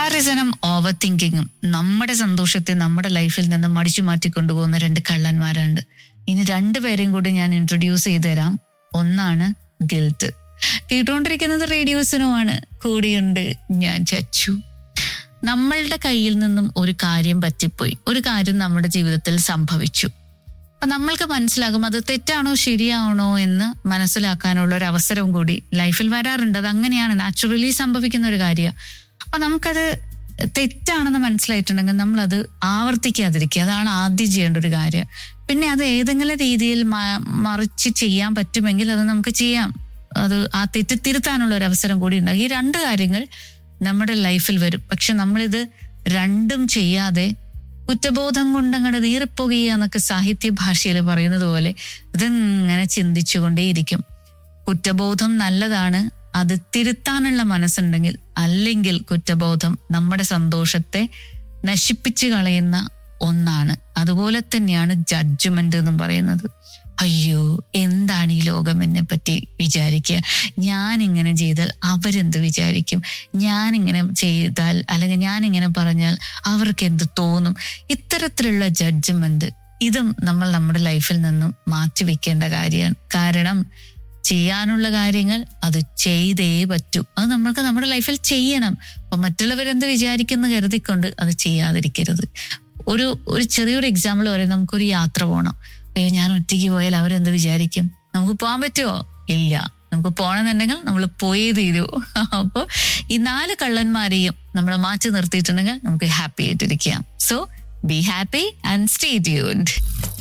കമ്പാരിസണും over തിങ്കിങ്ങും നമ്മുടെ സന്തോഷത്തെ നമ്മുടെ ലൈഫിൽ നിന്ന് മടിച്ചു മാറ്റി കൊണ്ടുപോകുന്ന രണ്ട് കള്ളന്മാരുണ്ട് ഇനി രണ്ടുപേരെയും കൂടി ഞാൻ ഇൻട്രൊഡ്യൂസ് ചെയ്തു തരാം ഒന്നാണ് ഗിൽറ്റ് കേട്ടുകൊണ്ടിരിക്കുന്നത് റേഡിയോസിനുമാണ് കൂടിയുണ്ട് ഞാൻ ചച്ചു നമ്മളുടെ കയ്യിൽ നിന്നും ഒരു കാര്യം പറ്റിപ്പോയി ഒരു കാര്യം നമ്മുടെ ജീവിതത്തിൽ സംഭവിച്ചു അപ്പൊ നമ്മൾക്ക് മനസ്സിലാകും അത് തെറ്റാണോ ശരിയാണോ എന്ന് മനസ്സിലാക്കാനുള്ള ഒരു അവസരവും കൂടി ലൈഫിൽ വരാറുണ്ട് അത് അങ്ങനെയാണ് നാച്ചുറലി സംഭവിക്കുന്ന ഒരു കാര്യം അപ്പൊ നമുക്കത് തെറ്റാണെന്ന് മനസ്സിലായിട്ടുണ്ടെങ്കിൽ നമ്മൾ അത് ആവർത്തിക്കാതിരിക്കുക അതാണ് ആദ്യം ചെയ്യേണ്ട ഒരു കാര്യം പിന്നെ അത് ഏതെങ്കിലും രീതിയിൽ മ- മറിച്ച് ചെയ്യാൻ പറ്റുമെങ്കിൽ അത് നമുക്ക് ചെയ്യാം അത് ആ തെറ്റ് തിരുത്താനുള്ള ഒരു അവസരം കൂടി ഉണ്ടാകും ഈ രണ്ട് കാര്യങ്ങൾ നമ്മുടെ ലൈഫിൽ വരും പക്ഷെ നമ്മളിത് രണ്ടും ചെയ്യാതെ കുറ്റബോധം കൊണ്ട് അങ്ങോട്ട് നീറിപ്പോകുക എന്നൊക്കെ സാഹിത്യ ഭാഷയിൽ പറയുന്നത് പോലെ ഇതിങ്ങനെ ചിന്തിച്ചുകൊണ്ടേയിരിക്കും കുറ്റബോധം നല്ലതാണ് അത് തിരുത്താനുള്ള മനസ്സുണ്ടെങ്കിൽ അല്ലെങ്കിൽ കുറ്റബോധം നമ്മുടെ സന്തോഷത്തെ നശിപ്പിച്ചു കളയുന്ന ഒന്നാണ് അതുപോലെ തന്നെയാണ് ജഡ്ജ്മെന്റ് എന്നും പറയുന്നത് അയ്യോ എന്താണ് ഈ ലോകം എന്നെ പറ്റി വിചാരിക്കുക ഞാൻ ഇങ്ങനെ ചെയ്താൽ അവരെന്ത് വിചാരിക്കും ഞാൻ ഇങ്ങനെ ചെയ്താൽ അല്ലെങ്കിൽ ഞാൻ ഇങ്ങനെ പറഞ്ഞാൽ അവർക്ക് എന്ത് തോന്നും ഇത്തരത്തിലുള്ള ജഡ്ജ്മെന്റ് ഇതും നമ്മൾ നമ്മുടെ ലൈഫിൽ നിന്നും മാറ്റി വെക്കേണ്ട കാര്യമാണ് കാരണം ചെയ്യാനുള്ള കാര്യങ്ങൾ അത് ചെയ്തേ പറ്റൂ അത് നമ്മൾക്ക് നമ്മുടെ ലൈഫിൽ ചെയ്യണം അപ്പൊ മറ്റുള്ളവരെന്ത് വിചാരിക്കുന്ന കരുതിക്കൊണ്ട് അത് ചെയ്യാതിരിക്കരുത് ഒരു ഒരു ചെറിയൊരു എക്സാമ്പിൾ പറയാം നമുക്കൊരു യാത്ര പോകണം അയ്യോ ഞാൻ ഒറ്റയ്ക്ക് പോയാൽ അവരെന്ത് വിചാരിക്കും നമുക്ക് പോകാൻ പറ്റുമോ ഇല്ല നമുക്ക് പോകണമെന്നുണ്ടെങ്കിൽ നമ്മൾ പോയേ തീരൂ അപ്പോൾ ഈ നാല് കള്ളന്മാരെയും നമ്മൾ മാറ്റി നിർത്തിയിട്ടുണ്ടെങ്കിൽ നമുക്ക് ഹാപ്പി ആയിട്ടിരിക്കാം so be happy and stay tuned